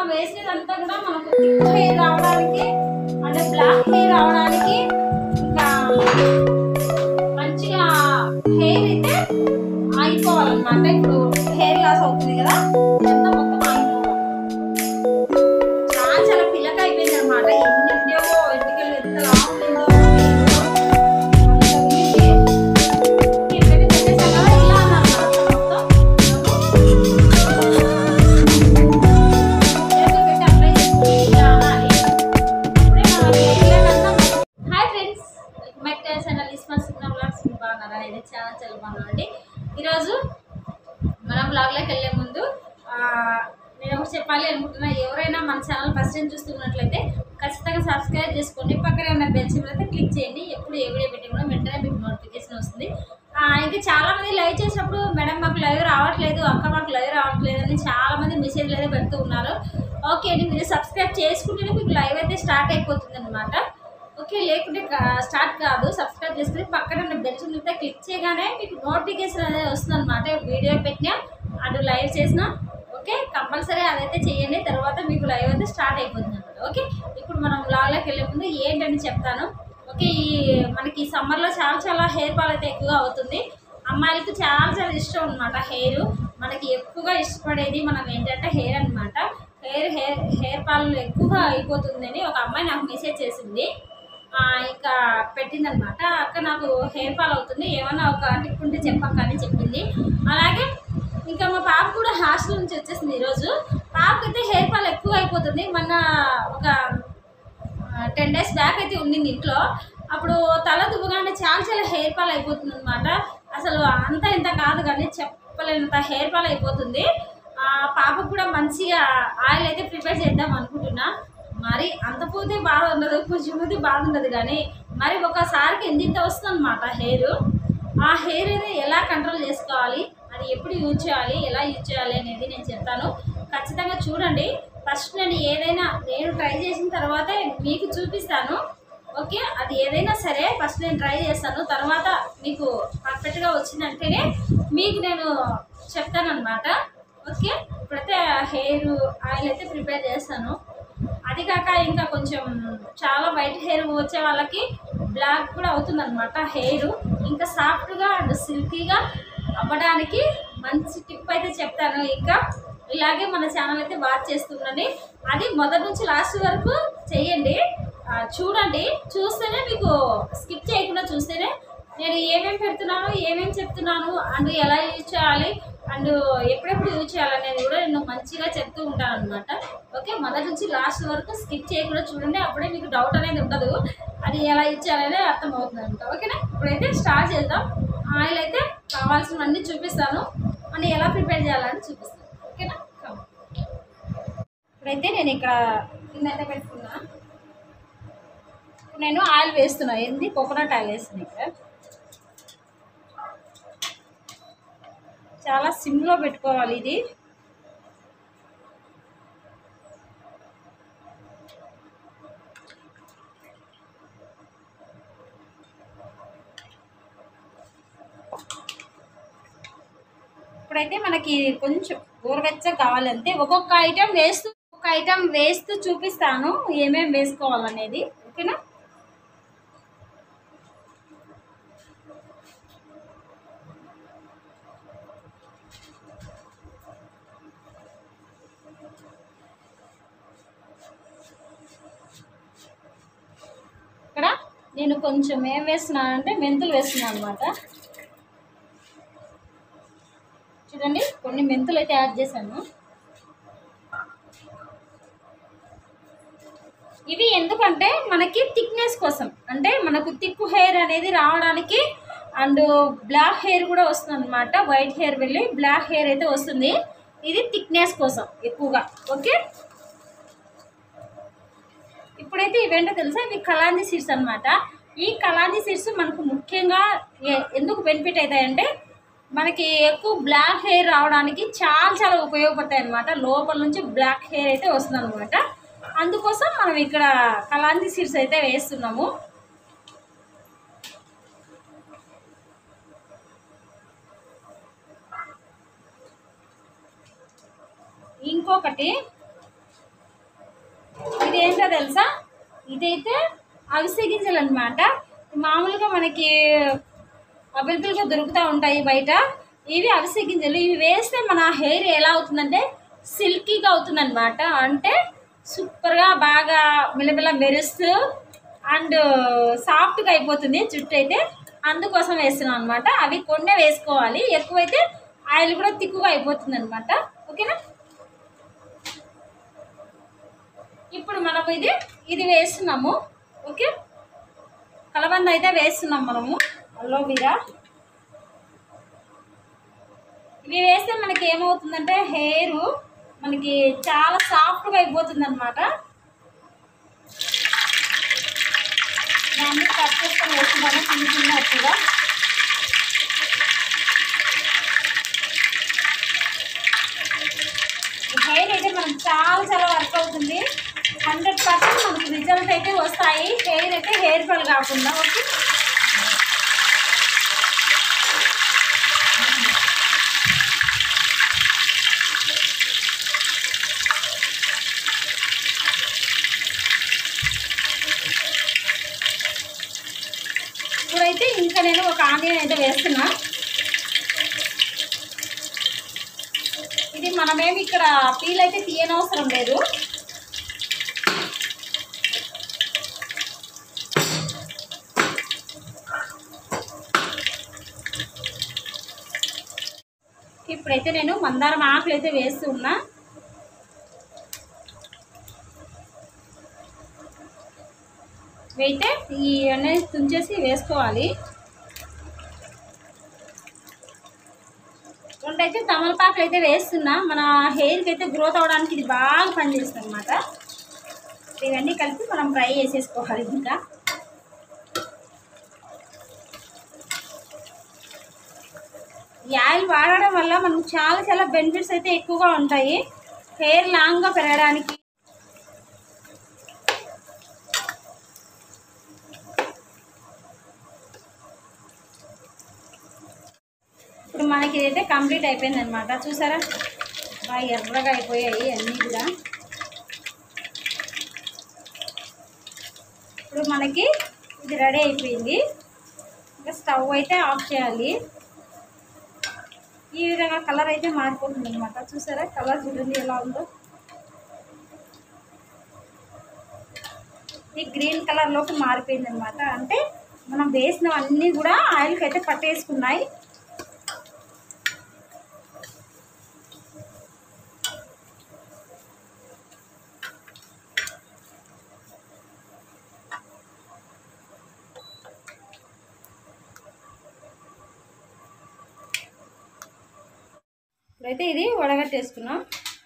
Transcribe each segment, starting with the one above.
వేసినదంతా కూడా మనకు thick hair రావడానికి అంటే బ్లాక్ హెయిర్ రావడానికి ఇంకా మంచిగా హెయిర్ అయితే ఆగిపోవాలన్నమాట ఇప్పుడు హెయిర్ లాస్ అవుతుంది కదా ఇదంతా మొత్తం ఆగిపోవాలి చాలా చాలా పిల్లక అయిపోయింది అనమాట ఎన్ని ఉండేవో ఎంటికలు ఎంత లావు ఉండిందో అంత ఉండింది. ఎక్కడికి పెట్టేసాం కదా, ఇలా అన్నమాట మొత్తం. చేతులు పెట్టి అప్లై చేసుకుని ఇలా అనాలి. అప్పుడే మన hair లేదంతా hi friends welcome back to our channel ఇస్మాల్ సిగ్నల్ బ్లాగ్స్ బాగున్నారా నేను చాలా చాలా బాగున్నానండి ఈరోజు మనం బ్లాగ్లోకి వెళ్ళే ముందు ఆ, నేను ఒకటి చెప్పాలి అనుకుంటున్నా ఎవరైనా మన ఛానల్ ఫస్ట్ టైం చూస్తున్నట్లయితే ఖచ్చితంగా సబ్స్క్రైబ్ చేసుకోండి పక్కనే ఉన్న బెల్ సింబల్ అయితే క్లిక్ చేయండి ఎప్పుడు ఏ వీడియో పెట్టి కూడా వెంటనే మీకు నోటిఫికేషన్ వస్తుంది ఆ, ఇంకా చాలా మంది లైవ్ చేసినప్పుడు మేడం మాకు లైవ్ రావట్లేదు అక్క మాకు లైవ్ రావట్లేదు అని చాలా మంది మెసేజ్లు అయితే పెడుతూ ఉన్నారు ఓకే అండి మీరు సబ్స్క్రైబ్ చేసుకుంటేనే మీకు లైవ్ అయితే స్టార్ట్ అయిపోతుంది అనమాట ఓకే లేకుంటే కా- స్టార్ట్ కాదు సబ్స్క్రైబ్ చేసుకుని పక్కన ఉన్న బెల్ సింబల్ అయితే క్లిక్ చేయగానే మీకు నోటిఫికేషన్ అనేది వస్తుంది అనమాట వీడియో పెట్టినా అటు లైవ్ చేసినా ఓకే కంపల్సరీ అదైతే చేయండి తర్వాత మీకు లైవ్ అయితే స్టార్ట్ అయిపోతుంది అనమాట ఓకే ఇప్పుడు మనం లాగ్లోకి వెళ్ళే ముందు ఏంటని చెప్తాను ఓకే ఈ మనకి ఈ సమ్మర్లో చాలా చాలా హెయిర్ ఫాల్ అయితే ఎక్కువగా అవుతుంది అమ్మాయిలకు చాలా చాలా ఇష్టం అనమాట హెయిర్ మనకి ఎక్కువగా ఇష్టపడేది మనం ఏంటంటే హెయిర్ అన్నమాట హెయిర్ హెయిర్ హెయిర్ ఫాల్ ఎక్కువగా అయిపోతుందని ఒక అమ్మాయి నాకు మెసేజ్ చేసింది ఆ, ఇంకా పెట్టిందనమాట అక్క నాకు హెయిర్ ఫాల్ అవుతుంది ఏమన్నా ఒక టిప్ ఉంటే చెప్పక్క అని చెప్పింది అలాగే ఇంకా మా పాప కూడా హాస్టల్ నుంచి వచ్చేసింది ఈరోజు పాపకైతే హెయిర్ ఫాల్ ఎక్కువ అయిపోతుంది మొన్న ఒక టెన్ డేస్ బ్యాక్ అయితే ఉండింది ఇంట్లో అప్పుడు తల దువ్వగానే చాలా చాలా హెయిర్ ఫాల్ అయిపోతుంది అనమాట అసలు అంత ఇంత కాదు కానీ చెప్పలేనంత హెయిర్ ఫాల్ అయిపోతుంది ఆ పాపకు కూడా మంచిగా ఆయిల్ అయితే ప్రిపేర్ చేద్దాం అనుకుంటున్నా మరి అంత పోతే బాధ ఉండదు కొంచెం పోతే బాధ ఉండదు కానీ మరి ఒకసారికి ఎంత వస్తుంది అనమాట హెయిర్ ఆ హెయిర్ అనేది ఎలా కంట్రోల్ చేసుకోవాలి అది ఎప్పుడు యూజ్ చేయాలి ఎలా యూజ్ చేయాలి అనేది నేను చెప్తాను ఖచ్చితంగా చూడండి ఫస్ట్ నేను ఏదైనా నేను ట్రై చేసిన తర్వాతే మీకు చూపిస్తాను ఓకే అది ఏదైనా సరే ఫస్ట్ నేను ట్రై చేస్తాను తర్వాత మీకు పర్ఫెక్ట్గా వచ్చిందంటేనే మీకు నేను చెప్తానమాట ఓకే ఇప్పుడైతే హెయిర్ ఆయిల్ అయితే ప్రిపేర్ చేస్తాను అది కాక ఇంకా కొంచెం చాలా వైట్ హెయిర్ వచ్చే వాళ్ళకి బ్లాక్ కూడా అవుతుందన్నమాట హెయిర్ ఇంకా సాఫ్ట్గా అండ్ సిల్కీగా అవ్వడానికి మంచి టిప్ అయితే చెప్తాను ఇంకా ఇలాగే మన ఛానల్ అయితే వాచ్ చేస్తుండండి అది మొదటి నుంచి లాస్ట్ వరకు చెయ్యండి ఆ, చూడండి చూస్తేనే మీకు స్కిప్ చేయకుండా చూస్తేనే నేను ఏమేమి పెడుతున్నాను ఏమేమి చెప్తున్నాను అండ్ ఎలా యూజ్ చేయాలి అండ్ ఎప్పుడెప్పుడు యూజ్ చేయాలనేది కూడా నేను మంచిగా చెప్తూ ఉంటాను అనమాట ఓకే మొదటి నుంచి లాస్ట్ వరకు స్కిప్ చేయకుండా చూడండి అప్పుడే మీకు డౌట్ అనేది ఉండదు అది ఎలా యూజ్ చేయాలనేది అర్థమవుతుంది అనమాట ఓకేనా ఇప్పుడైతే స్టార్ట్ చేద్దాం ఆయిల్ అయితే కావాల్సినవన్నీ చూపిస్తాను అండ్ ఎలా ప్రిపేర్ చేయాలని చూపిస్తాను ఓకేనా Come. ఇప్పుడైతే నేను ఇక్కడ కింద అయితే పెట్టుకున్నా ఇప్పుడు నేను ఆయిల్ వేస్తున్నా ఏంది కోకోనట్ ఆయిల్ వేస్తున్నా ఇక్కడ చాలా సిమ్లో పెట్టుకోవాలి ఇది ఇప్పుడైతే మనకి కొంచెం గోరువెచ్చగా కావాలంటే ఒక్కొక్క ఐటెం వేస్తూ ఒక్కొక్క ఐటెం వేస్తూ చూపిస్తాను ఏమేమి వేసుకోవాలనేది ఓకేనా ఇక్కడ నేను కొంచెం ఏం వేస్తున్నానంటే మెంతులు వేస్తున్నాను అనమాట చూడండి కొన్ని మెంతులు అయితే యాడ్ చేశాను ఇవి ఎందుకంటే మనకి థిక్నెస్ కోసం అంటే మనకు థిక్ హెయిర్ అనేది రావడానికి అండ్ బ్లాక్ హెయిర్ కూడా వస్తుంది అనమాట వైట్ హెయిర్ వెళ్ళి బ్లాక్ హెయిర్ అయితే వస్తుంది ఇది థిక్నెస్ కోసం ఎక్కువగా ఓకే ఇప్పుడైతే ఇవేంటో తెలుసా ఇవి కలాంజీ సీడ్స్ అన్నమాట ఈ కలాంజీ సీడ్స్ మనకు ముఖ్యంగా ఎ- ఎందుకు బెనిఫిట్ అవుతాయంటే మనకి ఎక్కువ బ్లాక్ హెయిర్ రావడానికి చాలా చాలా ఉపయోగపడతాయి అన్నమాట లోపల నుంచి బ్లాక్ హెయిర్ అయితే వస్తుంది అనమాట అందుకోసం మనం ఇక్కడ కలాంజీ సీడ్స్ అయితే వేస్తున్నాము ఇంకొకటి ఇది ఏంటో తెలుసా ఇదైతే అవిసె గింజలు అనమాట మామూలుగా మనకి అవైలబుల్గా దొరుకుతూ ఉంటాయి బయట ఇవి అవిసె గింజలు ఇవి వేస్తే మన హెయిర్ ఎలా అవుతుందంటే సిల్కీగా అవుతుందన్నమాట అంటే సూపర్గా బాగా మిలమిల మెరుస్తూ అండ్ సాఫ్ట్గా అయిపోతుంది జుట్టు అయితే అందుకోసం వేస్తున్నాం అనమాట అవి కొన్నే వేసుకోవాలి ఎక్కువైతే ఆయిల్ కూడా తిక్కుగా అయిపోతుంది అనమాట ఓకేనా ఇప్పుడు మనం ఇది ఇది వేస్తున్నాము ఓకే కలబంద అయితే వేస్తున్నాం మనము అలోవీరా ఇవి వేస్తే మనకి ఏమవుతుందంటే హెయిర్ మనకి చాలా సాఫ్ట్గా అయిపోతుంది అనమాట దాన్ని కట్ చేసుకొని వేస్తున్నాము చిన్న చిన్న అట్టుగా హెయిర్ అయితే మనకు చాలా చాలా వర్క్ అవుతుంది హండ్రెడ్ పర్సెంట్ మనకి రిజల్ట్ అయితే వస్తాయి హెయిర్ అయితే హెయిర్ ఫాల్ కాకుండా ఓకే ఇప్పుడైతే ఇంకా నేను ఒక ఆనియన్ అయితే వేస్తున్నా ఇది మనమేమి ఇక్కడ పీల్ అయితే తీయనవసరం లేదు ఇప్పుడైతే నేను మందారం ఆకులు అయితే వేస్తున్నా వేయితే ఈ అనేది తుంచేసి వేసుకోవాలి రెండైతే తమలపాకులు అయితే వేస్తున్నా మన హెయిర్కి అయితే గ్రోత్ అవడానికి ఇది బాగా పనిచేస్తుంది అనమాట ఇవన్నీ కలిపి మనం ఫ్రై చేసేసుకోవాలి ఇంకా ఈ ఆయిల్ వాడడం వల్ల మనకు చాలా చాలా బెనిఫిట్స్ అయితే ఎక్కువగా ఉంటాయి హెయిర్ లాంగ్గా పెరగడానికి ఇప్పుడు మనకి ఇదైతే కంప్లీట్ అయిపోయింది అనమాట చూసారా బాగా ఎర్రగా అయిపోయాయి అన్నీ కూడా ఇప్పుడు మనకి ఇది రెడీ అయిపోయింది ఇంకా స్టవ్ అయితే ఆఫ్ చేయాలి ఈ విధంగా కలర్ అయితే మారిపోతుంది అనమాట చూసారా కలర్ చూడండి ఎలా ఉందో ఈ గ్రీన్ కలర్లోకి మారిపోయింది అనమాట అంటే మనం వేసినవన్నీ కూడా ఆయిల్కి అయితే పట్టేసుకున్నాయి ఇప్పుడైతే ఇది వడగట్టేసుకున్నాం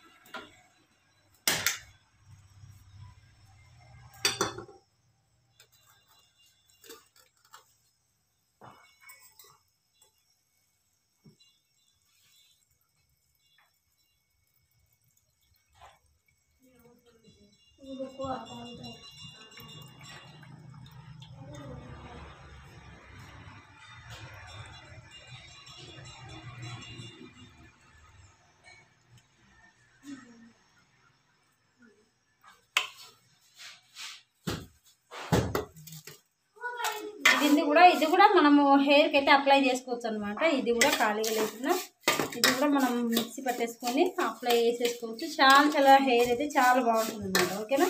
ఇది కూడా ఇది కూడా మనము హెయిర్కి అయితే అప్లై చేసుకోవచ్చు అనమాట ఇది కూడా ఖాళీగా లేకుండా ఇది కూడా మనం మిక్సీ పట్టేసుకొని అప్లై చేసేసుకోవచ్చు చాలా చాలా హెయిర్ అయితే చాలా బాగుంటుంది అనమాట ఓకేనా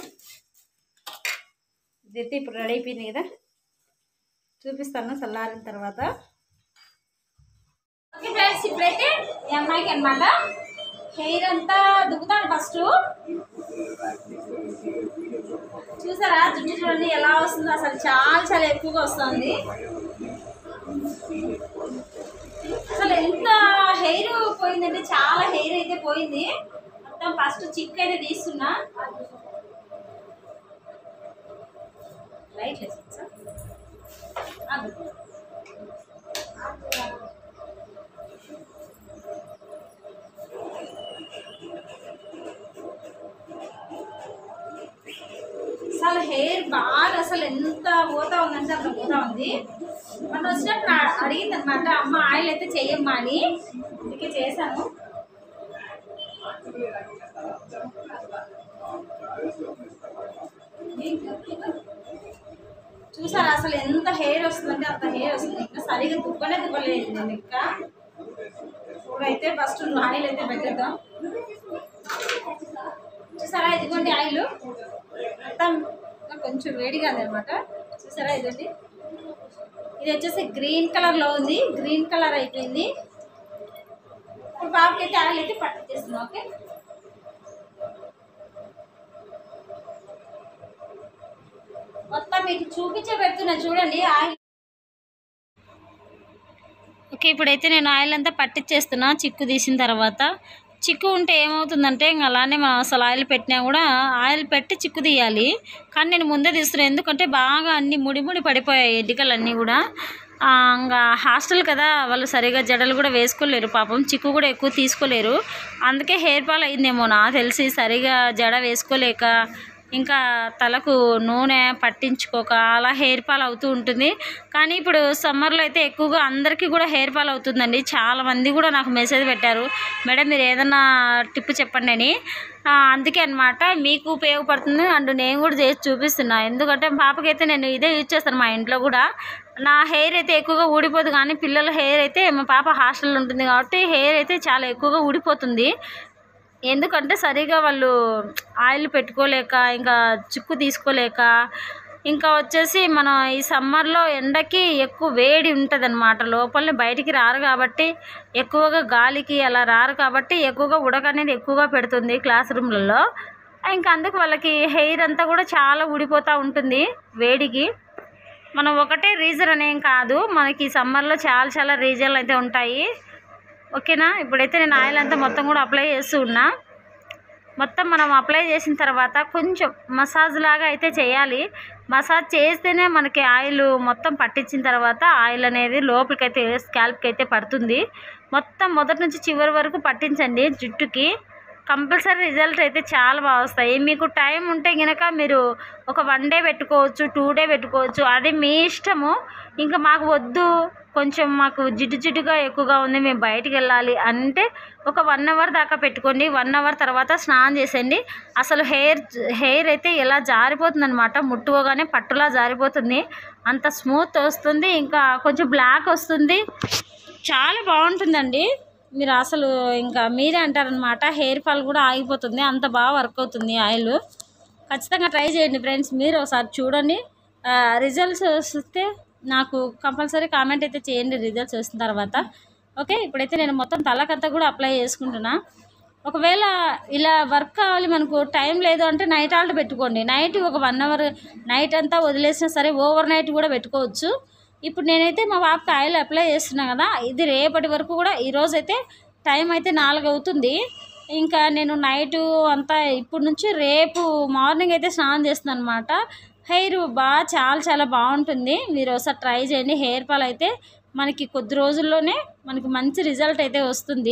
ఇదైతే ఇప్పుడు రెడీ అయిపోయింది కదా చూపిస్తాను చల్లారిన తర్వాత ఓకే ఫ్రెండ్స్ ఇప్పుడైతే ఈ అమ్మాయికి అనమాట హెయిర్ అంతా దుక్కుతాను ఫస్ట్ చూసారా జుట్టు చూడండి ఎలా వస్తుందో అసలు చాలా చాలా ఎక్కువగా వస్తుంది అసలు ఎంత హెయిర్ పోయిందంటే చాలా హెయిర్ అయితే పోయింది మొత్తం ఫస్ట్ చిక్ అయితే తీస్తున్నా లైట్ లేదు సార్ ఆగు. అసలు హెయిర్ బాగా అసలు ఎంత పోతా ఉందంటే అంత పోతా ఉంది మన వచ్చినప్పుడు అడిగింది అనమాట అమ్మ ఆయిల్ అయితే చెయ్యమ్మా అని అందుకే చేశాను చూసారా అసలు ఎంత హెయిర్ వస్తుందంటే అంత హెయిర్ వస్తుంది ఇంకా సరిగా దుబ్బలే దుబ్బలేదు నేను ఇంకా ఇప్పుడైతే ఫస్ట్ ఆయిల్ అయితే పెట్టేద్దాం చూసారా ఇదిగోండి ఆయిల్ మొత్తం కొంచెం వేడిగా అనమాట చూసారా ఇదండి ఇది వచ్చేసి గ్రీన్ కలర్ లో ఉంది గ్రీన్ కలర్ అయిపోయింది ఇప్పుడు బాబుకి అయితే ఆయిల్ అయితే పట్టించేస్తున్నాం ఓకే మొత్తం మీకు చూపించే పెడుతున్నా చూడండి ఆయిల్ ఓకే ఇప్పుడైతే నేను ఆయిల్ అంతా పట్టించేస్తున్నా చిక్కు తీసిన తర్వాత చిక్కు ఉంటే ఏమవుతుందంటే ఇంకా అలానే మనం అసలు ఆయిల్ పెట్టినా కూడా ఆయిల్ పెట్టి చిక్కు తీయాలి కానీ నేను ముందే తీస్తున్నాను ఎందుకంటే బాగా అన్ని ముడి ముడి పడిపోయాయి ఎడ్డికలు అన్నీ కూడా ఆ, ఇంకా హాస్టల్ కదా వాళ్ళు సరిగా జడలు కూడా వేసుకోలేరు పాపం చిక్కు కూడా ఎక్కువ తీసుకోలేరు అందుకే హెయిర్ ఫాల్ అయిందేమో నాకు తెలిసి సరిగా జడ వేసుకోలేక ఇంకా తలకు నూనె పట్టించుకోక అలా హెయిర్ ఫాల్ అవుతూ ఉంటుంది కానీ ఇప్పుడు సమ్మర్లో అయితే ఎక్కువగా అందరికీ కూడా హెయిర్ ఫాల్ అవుతుందండి చాలా మంది కూడా నాకు మెసేజ్ పెట్టారు మేడం మీరు ఏదన్నా టిప్ చెప్పండి అని ఆ, అందుకే అనమాట మీకు ఉపయోగపడుతుంది అండ్ నేను కూడా చేసి చూపిస్తున్నా ఎందుకంటే పాపకైతే నేను ఇదే యూజ్ చేస్తాను మా ఇంట్లో కూడా నా హెయిర్ అయితే ఎక్కువగా ఊడిపోదు కానీ పిల్లల హెయిర్ అయితే మా పాప హాస్టల్లో ఉంటుంది కాబట్టి హెయిర్ అయితే చాలా ఎక్కువగా ఊడిపోతుంది ఎందుకంటే సరిగా వాళ్ళు ఆయిల్ పెట్టుకోలేక ఇంకా చిక్కు తీసుకోలేక ఇంకా వచ్చేసి మనం ఈ సమ్మర్లో ఎండకి ఎక్కువ వేడి ఉంటుంది అనమాట లోపలనే బయటికి రారు కాబట్టి ఎక్కువగా గాలికి అలా రారు కాబట్టి ఎక్కువగా ఉడక అనేది ఎక్కువగా పెడుతుంది క్లాస్ రూమ్లలో ఇంకా అందుకు వాళ్ళకి హెయిర్ అంతా కూడా చాలా ఊడిపోతూ ఉంటుంది వేడికి మనం ఒకటే రీజన్ అనేం కాదు మనకి సమ్మర్లో చాలా చాలా రీజన్లు అయితే ఉంటాయి ఓకేనా ఇప్పుడైతే నేను ఆయిల్ అంతా మొత్తం కూడా అప్లై చేస్తూ ఉన్నా మొత్తం మనం అప్లై చేసిన తర్వాత కొంచెం మసాజ్ లాగా అయితే చేయాలి మసాజ్ చేస్తేనే మనకి ఆయిల్ మొత్తం పట్టించిన తర్వాత ఆయిల్ అనేది లోపలికైతే స్కాల్ప్కి అయితే పడుతుంది మొత్తం మొదటి నుంచి చివరి వరకు పట్టించండి జుట్టుకి కంపల్సరీ రిజల్ట్ అయితే చాలా బాగా వస్తాయి మీకు టైం ఉంటే కనుక మీరు ఒక వన్ డే పెట్టుకోవచ్చు టూ డే పెట్టుకోవచ్చు అది మీ ఇష్టము ఇంకా మాకు వద్దు కొంచెం మాకు జిడ్డు జిడ్డుగా ఎక్కువగా ఉంది మేము బయటికి వెళ్ళాలి అంటే ఒక వన్ అవర్ దాకా పెట్టుకోండి వన్ అవర్ తర్వాత స్నానం చేసేయండి అసలు హెయిర్ హెయిర్ అయితే ఎలా జారిపోతుంది అనమాట ముట్టుకోగానే పట్టులా జారిపోతుంది అంత స్మూత్ వస్తుంది ఇంకా కొంచెం బ్లాక్ వస్తుంది చాలా బాగుంటుందండి మీరు అసలు ఇంకా మీరే అంటారనమాట హెయిర్ ఫాల్ కూడా ఆగిపోతుంది అంత బాగా వర్క్ అవుతుంది ఆయిల్ ఖచ్చితంగా ట్రై చేయండి ఫ్రెండ్స్ మీరు ఒకసారి చూడండి రిజల్ట్స్ వస్తే నాకు కంపల్సరీ కామెంట్ అయితే చేయండి రిజల్ట్స్ వచ్చిన తర్వాత ఓకే ఇప్పుడైతే నేను మొత్తం తలకంతా కూడా అప్లై చేసుకుంటున్నా ఒకవేళ ఇలా వర్క్ కావాలి మనకు టైం లేదు అంటే నైట్ ఆల్ట్ పెట్టుకోండి నైట్ ఒక వన్ అవర్ నైట్ అంతా వదిలేసినా సరే ఓవర్ నైట్ కూడా పెట్టుకోవచ్చు ఇప్పుడు నేనైతే మా పాపకి ఆయిల్ అప్లై చేస్తున్నా కదా ఇది రేపటి వరకు కూడా ఈరోజు అయితే టైం అయితే నాలుగు అవుతుంది ఇంకా నేను నైట్ అంతా ఇప్పుడు నుంచి రేపు మార్నింగ్ అయితే స్నానం చేస్తున్నాను అనమాట హెయిర్ బాగా చాలా చాలా బాగుంటుంది మీరు ఒకసారి ట్రై చేయండి హెయిర్ ఫాల్ అయితే మనకి కొద్ది రోజుల్లోనే మనకి మంచి రిజల్ట్ అయితే వస్తుంది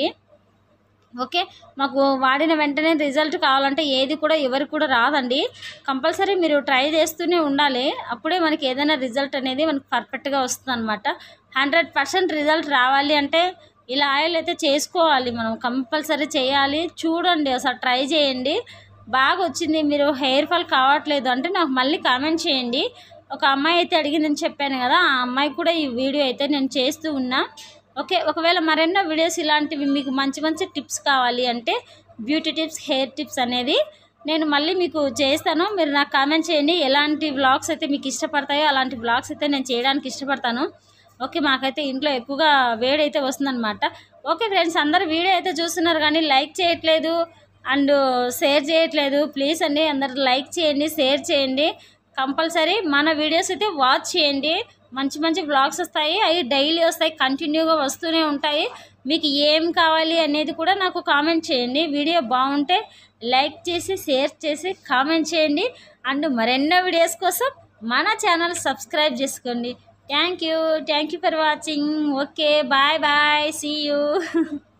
ఓకే మాకు వాడిన వెంటనే రిజల్ట్ కావాలంటే ఏది కూడా ఎవరికి కూడా రాదండి కంపల్సరీ మీరు ట్రై చేస్తూనే ఉండాలి అప్పుడే మనకి ఏదైనా రిజల్ట్ అనేది మనకి పర్ఫెక్ట్గా వస్తుంది అనమాట హండ్రెడ్ పర్సెంట్ రిజల్ట్ రావాలి అంటే ఇలా ఆయిల్ అయితే చేసుకోవాలి మనం కంపల్సరీ చేయాలి చూడండి ఒకసారి ట్రై చేయండి బాగా వచ్చింది మీరు హెయిర్ ఫాల్ కావట్లేదు అంటే నాకు మళ్ళీ కామెంట్ చేయండి ఒక అమ్మాయి అయితే అడిగిందని చెప్పాను కదా ఆ అమ్మాయి కూడా ఈ వీడియో అయితే నేను చేస్తూ ఉన్నా ఓకే ఒకవేళ మరెన్నో వీడియోస్ ఇలాంటివి మీకు మంచి మంచి టిప్స్ కావాలి అంటే బ్యూటీ టిప్స్ హెయిర్ టిప్స్ అనేది నేను మళ్ళీ మీకు చేస్తాను మీరు నాకు కామెంట్ చేయండి ఎలాంటి వ్లాగ్స్ అయితే మీకు ఇష్టపడతాయో అలాంటి వ్లాగ్స్ అయితే నేను చేయడానికి ఇష్టపడతాను ఓకే మాకైతే ఇంట్లో ఎక్కువగా వేడైతే వస్తుందన్నమాట ఓకే ఫ్రెండ్స్ అందరు వీడియో అయితే చూస్తున్నారు కానీ లైక్ చేయట్లేదు అండ్ షేర్ చేయట్లేదు ప్లీజ్ అండి అందరు లైక్ చేయండి షేర్ చేయండి కంపల్సరీ మన వీడియోస్ అయితే వాచ్ చేయండి మంచి మంచి బ్లాగ్స్ వస్తాయి అవి డైలీ వస్తాయి కంటిన్యూగా వస్తూనే ఉంటాయి మీకు ఏం కావాలి అనేది కూడా నాకు కామెంట్ చేయండి వీడియో బాగుంటే లైక్ చేసి షేర్ చేసి కామెంట్ చేయండి అండ్ మరెన్నో వీడియోస్ కోసం మన ఛానల్ సబ్స్క్రైబ్ చేసుకోండి thank you thank you for watching okay bye bye see you